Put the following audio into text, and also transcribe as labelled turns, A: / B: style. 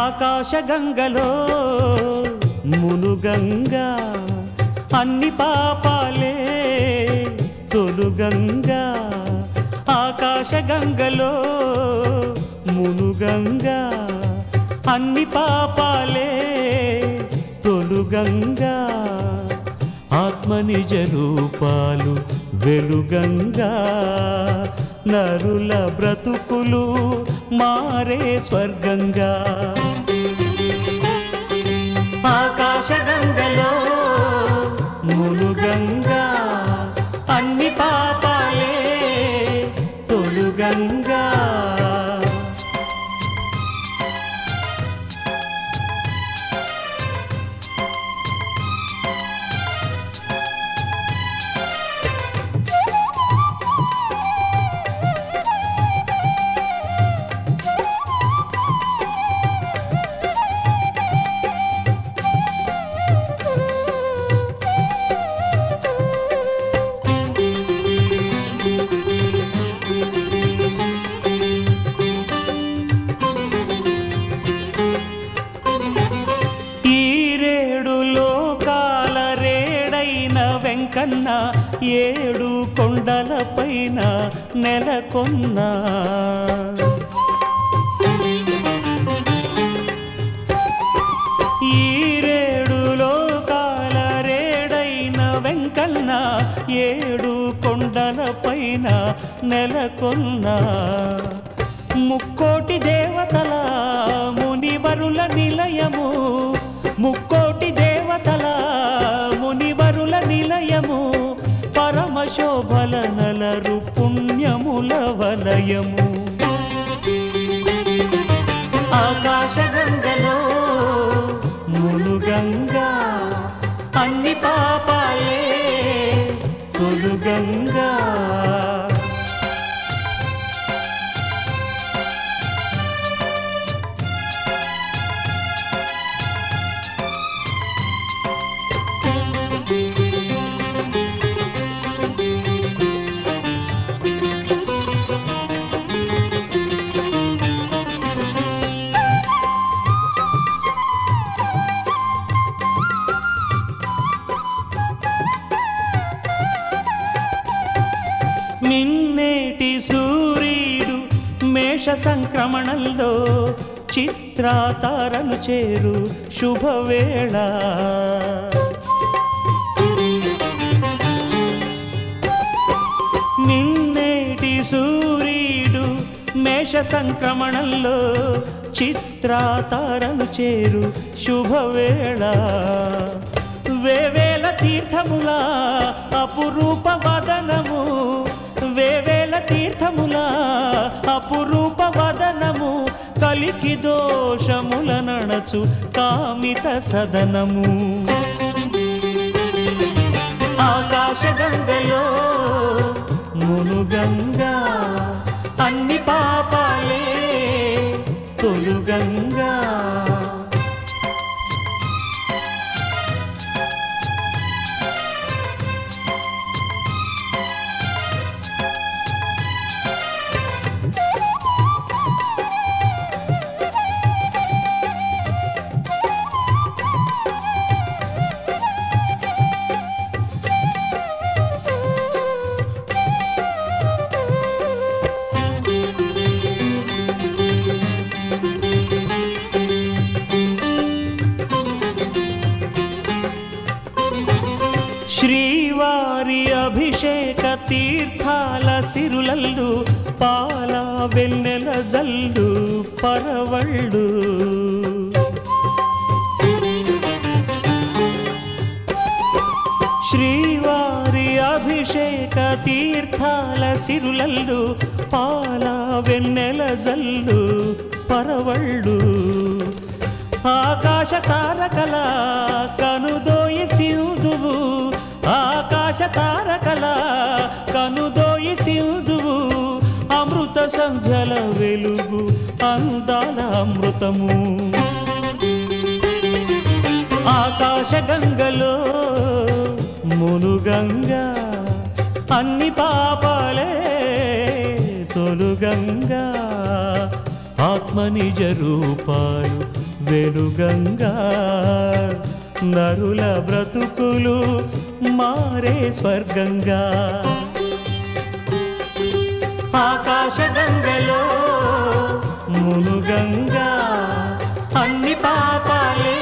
A: ఆకాశగంగలో మునుగంగా అన్ని పాపాలే తొలుగంగా ఆకాశగంగలో మునుగంగా అన్ని పాపాలే తొలుగంగా ఆత్మనిజ రూపాలు వెలుగంగా నరుల బ్రతుకులు మారే స్వర్గంగా ఆకాశగంగలో మునుగంగా అన్ని పాపాలే తొలుగంగా ఈ రేడు లోకాల రేడైన వెంకన్న ఏడు కొండలపైన నెలకొన్నా ఈ రేడు లోకాల రేడైన వెంకన్న ఏడు కొండలపైన నెలకొన్నా ముక్కోటి దేవతల మునివరుల నిలయము ముక్కోటి దేవతల మునివరుల నిలయము పరమశోభల నలరు పుణ్యముల వలయము ఆకాశగంగలో మునుగంగా అన్ని పాపాలే తొలుగంగా నిన్నేటి సూర్యుడు మేష సంక్రమణంలో చిత్రాతారలు చేరు శుభవేళ నిన్నేటి సూర్యుడు మేష సంక్రమణంలో చిత్రాతారలు చేరు శుభవేళ వేవేల తీర్థముల అపురూప వదనము వేవేల తీర్థముల అపురూప వదనము కలికి దోషముల నడచు కామిత సదనము ఆకాశగంగలో మునుగంగా అన్ని పాపాలే తొలుగంగా శ్రీవారి అభిషేక తీర్థాల సిరులల్లు పాల వెన్నెల జల్లు పరవళ్ళు శ్రీవారి అభిషేక తీర్థాల సిరులల్లు పాల వెన్నెల జల్లు పరవళ్ళు ఆకాశ తారకల కనుదోయి సింధువు ఆకాశ తారకల కనుదోయి సింధువు అమృత సంధ్యల వెలుగు అందాల అమృతము ఆకాశ గంగలో మునుగంగా అన్ని పాపాలే తొలుగంగా ఆత్మనిజ రూపాలు వెలుగంగా నరుల బ్రతుకులు మారే స్వర్గంగా ఆకాశగంగలో మునుగంగా అన్ని పాపాలే